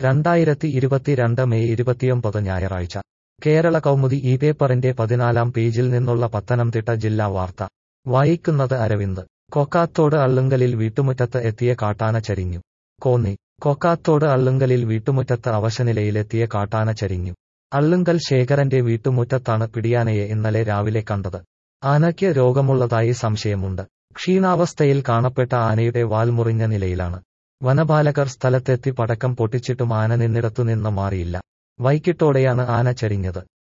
രണ്ടായിരത്തി ഇരുപത്തിരണ്ട് മെയ് ഇരുപത്തിയൊമ്പത് ഞായറാഴ്ച കേരള കൗമുദി ഈ പേപ്പറിന്റെ പതിനാലാം പേജിൽ നിന്നുള്ള പത്തനംതിട്ട ജില്ലാ വാർത്ത വായിക്കുന്നത് അരവിന്ദ് കൊക്കാത്തോട് അള്ളുങ്കലിൽ വീട്ടുമുറ്റത്ത് എത്തിയ കാട്ടാന ചരിഞ്ഞു കോന്നി കൊക്കാത്തോട് അള്ളുങ്കലിൽ വീട്ടുമുറ്റത്ത് അവശനിലയിലെത്തിയ കാട്ടാന ചരിഞ്ഞു അള്ളുങ്കൽ ശേഖരന്റെ വീട്ടുമുറ്റത്താണ് പിടിയാനയെ ഇന്നലെ രാവിലെ കണ്ടത് ആനയ്ക്ക് രോഗമുള്ളതായി സംശയമുണ്ട് ക്ഷീണാവസ്ഥയിൽ കാണപ്പെട്ട ആനയുടെ വാൽ മുറിഞ്ഞ നിലയിലാണ് വനപാലകർ സ്ഥലത്തെത്തി പടക്കം പൊട്ടിച്ചിട്ടും ആന നിന്നിടത്തുനിന്ന് മാറിയില്ല വൈകിട്ടോടെയാണ് ആന ചരിഞ്ഞത്